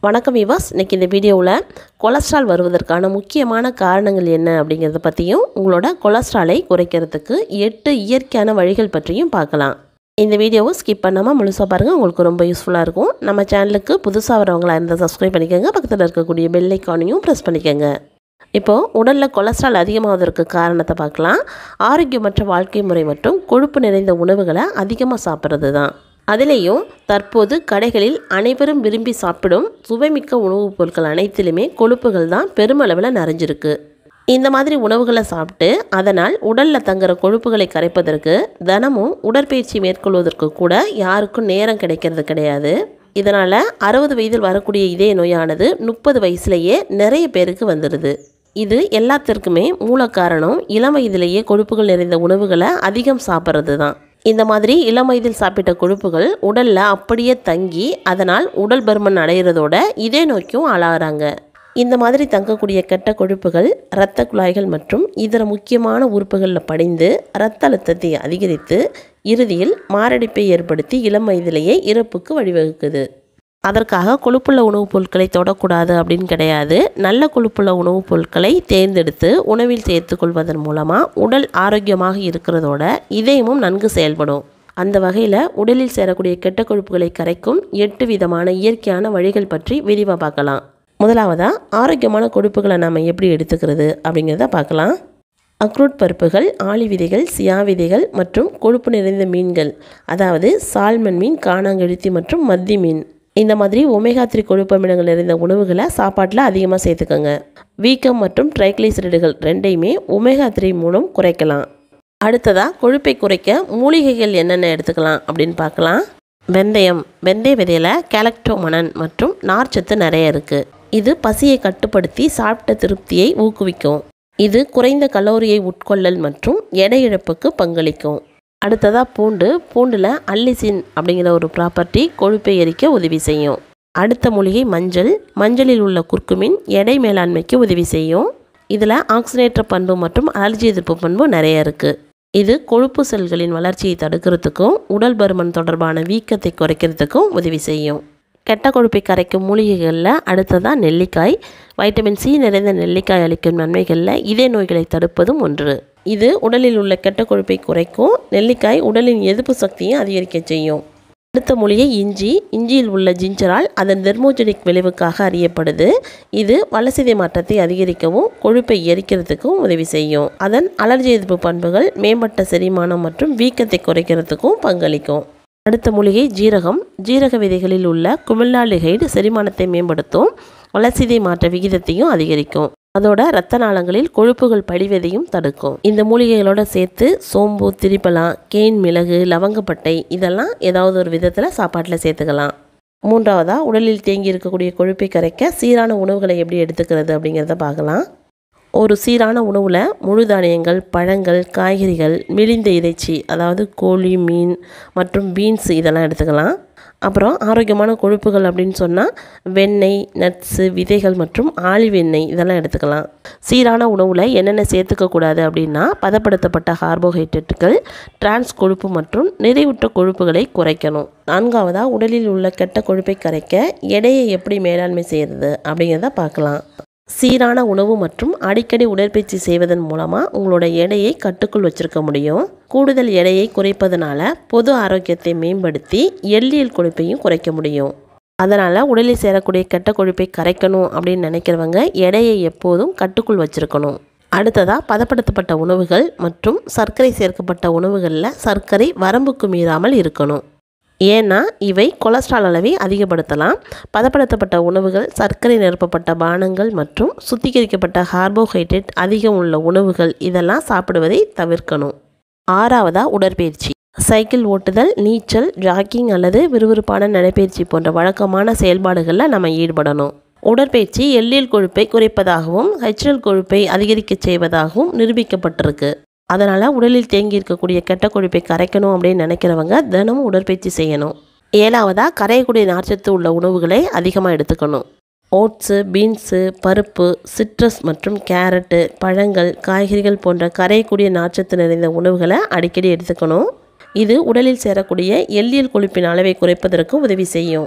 வணக்கம் விவாஸ் இன்னைக்கு இந்த வீடியோவில் கொலஸ்ட்ரால் வருவதற்கான முக்கியமான காரணங்கள் என்ன அப்படிங்கிறத பற்றியும் உங்களோட கொலஸ்ட்ராலை குறைக்கிறதுக்கு எட்டு இயற்கையான வழிகள் பற்றியும் பார்க்கலாம் இந்த வீடியோவை ஸ்கிப் பண்ணாமல் முழுசாக பாருங்கள் உங்களுக்கு ரொம்ப யூஸ்ஃபுல்லாக இருக்கும் நம்ம சேனலுக்கு புதுசாக வரவங்களா இருந்தால் சப்ஸ்கிரைப் பண்ணிக்கோங்க பக்கத்தில் இருக்கக்கூடிய பெல் ஐக்கானையும் ப்ரெஸ் பண்ணிக்கோங்க இப்போது உடலில் கொலஸ்ட்ரால் அதிகமாவதற்கு காரணத்தை பார்க்கலாம் ஆரோக்கியமற்ற வாழ்க்கை முறை மற்றும் கொழுப்பு நிறைந்த உணவுகளை அதிகமாக சாப்பிட்றது தான் அதிலேயும் தற்போது கடைகளில் அனைவரும் விரும்பி சாப்பிடும் சுவைமிக்க உணவுப் பொருட்கள் அனைத்திலுமே கொழுப்புகள் தான் பெருமளவில் நிறைஞ்சிருக்கு இந்த மாதிரி உணவுகளை சாப்பிட்டு அதனால் உடலில் தங்குற கொழுப்புகளை கரைப்பதற்கு தினமும் உடற்பயிற்சி மேற்கொள்வதற்கு கூட யாருக்கும் நேரம் கிடைக்கிறது கிடையாது இதனால் அறுபது வயதில் வரக்கூடிய இதய நோயானது முப்பது வயசுலேயே நிறைய பேருக்கு வந்துடுது இது எல்லாத்திற்குமே மூல காரணம் இளம் வயதிலேயே கொழுப்புகள் நிறைந்த உணவுகளை அதிகம் சாப்பிட்றது தான் இந்த மாதிரி இளம் வயதில் சாப்பிட்ட கொழுப்புகள் உடலில் அப்படியே தங்கி அதனால் உடல் பருமன் அடைகிறதோட இதே நோய்க்கும் ஆளாகிறாங்க இந்த மாதிரி தங்கக்கூடிய கெட்ட கொழுப்புகள் இரத்த குழாய்கள் மற்றும் இதர முக்கியமான உறுப்புகளில் படிந்து இரத்த அழுத்தத்தை அதிகரித்து இறுதியில் மாரடைப்பை ஏற்படுத்தி இளம் வயதிலேயே இறப்புக்கு வழிவகுக்குது அதற்காக கொழுப்புள்ள உணவுப் பொருட்களை தொடக்கூடாது அப்படின்னு கிடையாது நல்ல கொழுப்புள்ள உணவுப் பொருட்களை தேர்ந்தெடுத்து உணவில் சேர்த்து கொள்வதன் மூலமாக உடல் ஆரோக்கியமாக இருக்கிறதோட இதயமும் நன்கு செயல்படும் அந்த வகையில் உடலில் சேரக்கூடிய கெட்ட கொழுப்புகளை கரைக்கும் எட்டு விதமான இயற்கையான வழிகள் பற்றி விரிவாக பார்க்கலாம் முதலாவதாக ஆரோக்கியமான கொழுப்புகளை நாம் எப்படி எடுத்துக்கிறது அப்படிங்கிறத பார்க்கலாம் அக்ரூட் பருப்புகள் ஆளி விதைகள் சியா விதைகள் மற்றும் கொழுப்பு நிறைந்த மீன்கள் அதாவது சால்மன் மீன் காணாங்கெழுத்தி மற்றும் மத்தி மீன் இந்த மாதிரி ஒமேகா த்ரீ கொழுப்பமிடங்கள் நிறைந்த உணவுகளை சாப்பாட்டில் அதிகமாக சேர்த்துக்கோங்க வீக்கம் மற்றும் ட்ரைக்ளிசரைடுகள் ரெண்டையுமே ஒமேகா த்ரீ மூலம் குறைக்கலாம் அடுத்ததாக கொழுப்பை குறைக்க மூலிகைகள் என்னென்ன எடுத்துக்கலாம் அப்படின்னு பார்க்கலாம் வெந்தயம் வெந்தய விதையில் கேலக்டோமனன் மற்றும் நார்ச்சத்து நிறைய இருக்குது இது பசியை கட்டுப்படுத்தி சாப்பிட்ட திருப்தியை ஊக்குவிக்கும் இது குறைந்த கலோரியை உட்கொள்ளல் மற்றும் எடை இழப்புக்கு பங்களிக்கும் அடுத்ததாக பூண்டு பூண்டில் அல்லிசின் அப்படிங்கிற ஒரு ப்ராப்பர்ட்டி கொழுப்பை எரிக்க உதவி செய்யும் அடுத்த மூலிகை மஞ்சள் மஞ்சளில் உள்ள குர்க்குமின் எடை மேலாண்மைக்கு உதவி செய்யும் இதில் ஆக்சினேற்ற பண்பு மற்றும் அலர்ஜி எதிர்ப்பு பண்பு நிறைய இருக்குது இது கொழுப்பு செல்களின் வளர்ச்சியை தடுக்கிறதுக்கும் உடல் பருமன் தொடர்பான வீக்கத்தை குறைக்கிறதுக்கும் உதவி செய்யும் கெட்ட கொழுப்பை கரைக்கும் மூலிகைகளில் அடுத்ததாக நெல்லிக்காய் வைட்டமின் சி நிறைந்த நெல்லிக்காய் அளிக்கும் நன்மைகளில் இதய நோய்களை தடுப்பதும் ஒன்று இது உடலில் உள்ள கெட்ட கொழுப்பை குறைக்கும் நெல்லிக்காய் உடலின் எதிர்ப்பு சக்தியை அதிகரிக்க செய்யும் அடுத்த மூலிகை இஞ்சி இஞ்சியில் உள்ள ஜிஞ்சரால் அதன் தெர்மோஜெனிக் விளைவுக்காக அறியப்படுது இது வளர்சிதை மாற்றத்தை அதிகரிக்கவும் கொழுப்பை எரிக்கிறதுக்கும் உதவி செய்யும் அதன் அலர்ஜி எதிர்ப்பு பண்புகள் மேம்பட்ட செரிமானம் மற்றும் வீக்கத்தை குறைக்கிறதுக்கும் பங்களிக்கும் அடுத்த மூலிகை ஜீரகம் ஜீரக விதைகளில் உள்ள குமிழ்நாளிகைடு செரிமானத்தை மேம்படுத்தும் வளர்சிதை மாற்ற விகிதத்தையும் அதிகரிக்கும் அதோட இரத்த நாளங்களில் கொழுப்புகள் படிவதையும் தடுக்கும் இந்த மூலிகைகளோட சேர்த்து சோம்பு திரிப்பலாம் கேன் மிளகு லவங்கப்பட்டை இதெல்லாம் ஏதாவது ஒரு விதத்தில் சாப்பாட்டில் சேர்த்துக்கலாம் மூன்றாவதாக உடலில் தேங்கி இருக்கக்கூடிய கொழுப்பை கரைக்க சீரான உணவுகளை எப்படி எடுத்துக்கிறது அப்படிங்கிறத பார்க்கலாம் ஒரு சீரான உணவில் முழு தானியங்கள் பழங்கள் காய்கறிகள் மெலிந்த இறைச்சி அதாவது கோழி மீன் மற்றும் பீன்ஸ் இதெல்லாம் எடுத்துக்கலாம் அப்புறம் ஆரோக்கியமான கொழுப்புகள் அப்படின்னு சொன்னால் வெண்ணெய் நட்ஸு விதைகள் மற்றும் ஆலிவ் எண்ணெய் இதெல்லாம் எடுத்துக்கலாம் சீரான உணவில் என்னென்ன சேர்த்துக்கக்கூடாது அப்படின்னா பதப்படுத்தப்பட்ட கார்போஹைட்ரேட்டுகள் டிரான்ஸ் கொழுப்பு மற்றும் நிறைவுற்ற கொழுப்புகளை குறைக்கணும் நான்காவதாக உடலில் உள்ள கெட்ட கொழுப்பை கரைக்க எடையை எப்படி மேலாண்மை செய்கிறது அப்படிங்கிறத பார்க்கலாம் சீரான உணவு மற்றும் அடிக்கடி உடற்பயிற்சி செய்வதன் மூலமாக உங்களோட எடையை கட்டுக்குள் வச்சிருக்க முடியும் கூடுதல் எடையை குறைப்பதனால பொது ஆரோக்கியத்தை மேம்படுத்தி எல்லியல் கொழுப்பையும் குறைக்க முடியும் அதனால் உடலில் சேரக்கூடிய கெட்ட கொழுப்பை கரைக்கணும் அப்படின்னு நினைக்கிறவங்க எடையை எப்போதும் கட்டுக்குள் வச்சிருக்கணும் அடுத்ததாக பதப்படுத்தப்பட்ட உணவுகள் மற்றும் சர்க்கரை சேர்க்கப்பட்ட உணவுகளில் சர்க்கரை வரம்புக்கு மீறாமல் இருக்கணும் ஏன்னா இவை கொலஸ்ட்ரால் அளவை அதிகப்படுத்தலாம் பதப்படுத்தப்பட்ட உணவுகள் சர்க்கரை நிரப்பப்பட்ட பானங்கள் மற்றும் சுத்திகரிக்கப்பட்ட கார்போஹைட்ரேட் அதிகம் உள்ள உணவுகள் இதெல்லாம் சாப்பிடுவதை தவிர்க்கணும் ஆறாவதாக உடற்பயிற்சி சைக்கிள் ஓட்டுதல் நீச்சல் ஜாக்கிங் அல்லது விறுவிறுப்பான நடைப்பயிற்சி போன்ற வழக்கமான செயல்பாடுகளில் நம்ம ஈடுபடணும் உடற்பயிற்சி எல்லியல் கொழுப்பை குறைப்பதாகவும் ஹெச்எல் கொழுப்பை அதிகரிக்க செய்வதாகவும் நிரூபிக்கப்பட்டிருக்கு அதனால் உடலில் தேங்கி இருக்கக்கூடிய கெட்ட கொழுப்பை கரைக்கணும் அப்படின்னு நினைக்கிறவங்க தினமும் உடற்பயிற்சி செய்யணும் ஏழாவதாக கரையக்கூடிய நார்ச்சத்து உள்ள உணவுகளை அதிகமாக எடுத்துக்கணும் ஓட்ஸு பீன்ஸு பருப்பு சிட்ரஸ் மற்றும் கேரட்டு பழங்கள் காய்கறிகள் போன்ற கரையக்கூடிய நார்ச்சத்து நிறைந்த உணவுகளை அடிக்கடி எடுத்துக்கணும் இது உடலில் சேரக்கூடிய எல்லியல் கொழுப்பின் அளவை குறைப்பதற்கு உதவி செய்யும்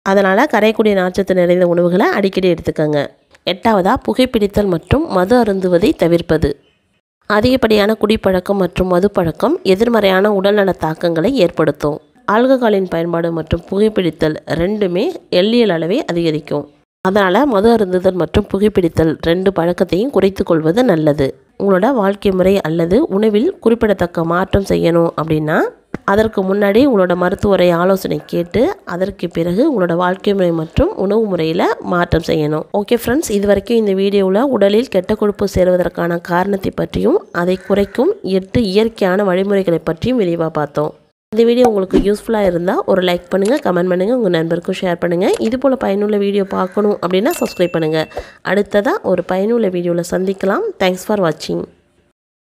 அதனால் கரையக்கூடிய நார்ச்சத்து நிறைந்த உணவுகளை அடிக்கடி எடுத்துக்கோங்க எட்டாவதாக புகைப்பிடித்தல் மற்றும் மது அருந்துவதை தவிர்ப்பது அதிகப்படியான குடிப்பழக்கம் மற்றும் மதுப்பழக்கம் எதிர்மறையான உடல்நல தாக்கங்களை ஏற்படுத்தும் ஆல்கஹாலின் பயன்பாடு மற்றும் புகைப்பிடித்தல் ரெண்டுமே எல்லியல் அளவை அதிகரிக்கும் அதனால் மது அருந்துதல் மற்றும் புகைப்பிடித்தல் ரெண்டு பழக்கத்தையும் குறைத்து கொள்வது நல்லது உங்களோட வாழ்க்கை முறை அல்லது உணவில் குறிப்பிடத்தக்க மாற்றம் செய்யணும் அப்படின்னா அதற்கு முன்னாடி உங்களோட மருத்துவரை ஆலோசனை கேட்டு அதற்கு பிறகு உங்களோட வாழ்க்கை முறை மற்றும் உணவு முறையில் மாற்றம் செய்யணும் ஓகே ஃப்ரெண்ட்ஸ் இது வரைக்கும் இந்த வீடியோவில் உடலில் கெட்ட கொழுப்பு சேருவதற்கான காரணத்தை பற்றியும் அதை குறைக்கும் எட்டு இயற்கையான வழிமுறைகளை பற்றியும் விரிவாக பார்த்தோம் இந்த வீடியோ உங்களுக்கு யூஸ்ஃபுல்லாக இருந்தால் ஒரு லைக் பண்ணுங்கள் கமெண்ட் பண்ணுங்கள் உங்கள் நண்பருக்கும் ஷேர் பண்ணுங்கள் இது போல் பயனுள்ள வீடியோ பார்க்கணும் அப்படின்னா சப்ஸ்கிரைப் பண்ணுங்கள் அடுத்ததாக ஒரு பயனுள்ள வீடியோவில் சந்திக்கலாம் தேங்க்ஸ் ஃபார் வாட்சிங்